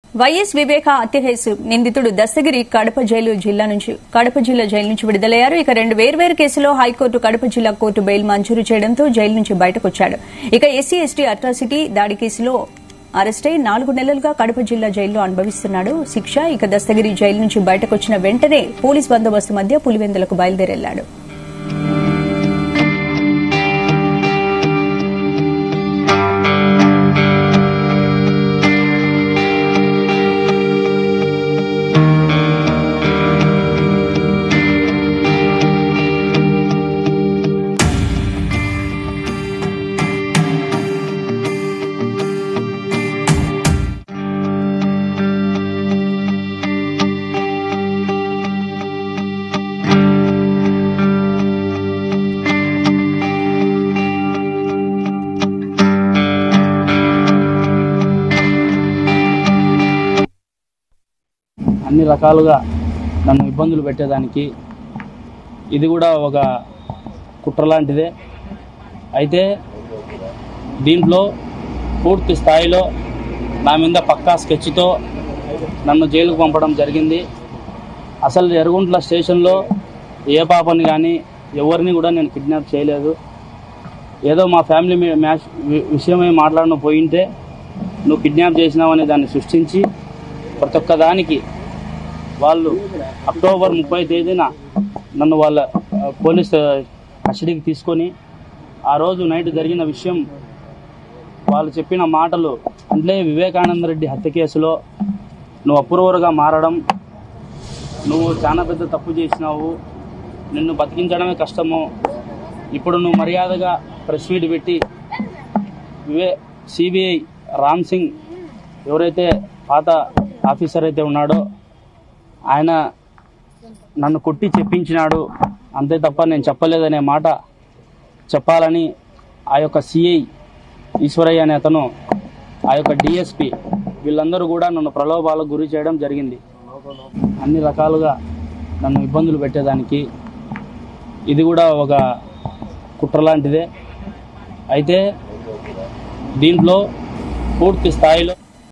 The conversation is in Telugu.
వైఎస్ వివేక హత్య కేసు నిందితుడు దస్తగిరి కడప జైలు జిల్లా నుంచి కడప జిల్లా జైలు నుంచి విడుదలయ్యారు ఇక రెండు వేర్వేరు కేసులో హైకోర్టు కడప జిల్లా కోర్టు బెయిల్ మంజూరు చేయడంతో జైలు నుంచి బయటకొచ్చాడు ఇక ఎస్సీ ఎస్టీ అట్రాసిటీ దాడి కేసులో అరెస్టై నాలుగు నెలలుగా కడప జిల్లా జైల్లో అనుభవిస్తున్నాడు శిక్ష ఇక దస్తగిరి జైలు నుంచి బయటకొచ్చిన వెంటనే పోలీస్ బందోబస్తు మధ్య పులివెందులకు బయలుదేరెళ్లాడు అన్ని రకాలుగా నన్ను ఇబ్బందులు పెట్టేదానికి ఇది కూడా ఒక కుట్ర లాంటిదే అయితే దీంట్లో పూర్తి స్థాయిలో నా మీద పక్కా స్కెచ్తో నన్ను జైలుకు పంపడం జరిగింది అసలు ఎరుగుంట్ల స్టేషన్లో ఏ పాపని కానీ ఎవరిని కూడా నేను కిడ్నాప్ చేయలేదు ఏదో మా ఫ్యామిలీ మీ- మ్యాచ్ వి- విషయమై మాట్లాడిన పోయింటే నువ్వు కిడ్నాప్ చేసినావని దాన్ని సృష్టించి ప్రతి ఒక్క దానికి వాళ్ళు అక్టోబర్ ముప్పై తేదీన నన్ను వాళ్ళ ఆ, పోలీస్ ఆ, కస్టడీకి తీసుకొని ఆ రోజు నైట్ జరిగిన విషయం వాళ్ళు చెప్పిన మాటలు అంటే వివేకానంద రెడ్డి హత్య కేసులో నువ్వు అప్రూవర్గా మారడం నువ్వు చాలా పెద్ద తప్పు చేసినావు నిన్ను బతికించడమే కష్టము ఇప్పుడు నువ్వు మర్యాదగా ప్రెస్ మీట్ పెట్టి వివే సిబిఐ రామ్ సింగ్ ఎవరైతే పాత ఆఫీసర్ అయితే ఉన్నాడో ఆయన నన్ను కొట్టి చెప్పించినాడు అంతే తప్ప నేను చెప్పలేదనే మాట చెప్పాలని ఆ యొక్క సిఐ ఈశ్వరయ్య అనే అతను ఆ యొక్క డిఎస్పి వీళ్ళందరూ కూడా నన్ను ప్రలోభాలకు గురి చేయడం జరిగింది అన్ని రకాలుగా నన్ను ఇబ్బందులు పెట్టేదానికి ఇది కూడా ఒక కుట్ర లాంటిదే అయితే దీంట్లో పూర్తి స్థాయిలో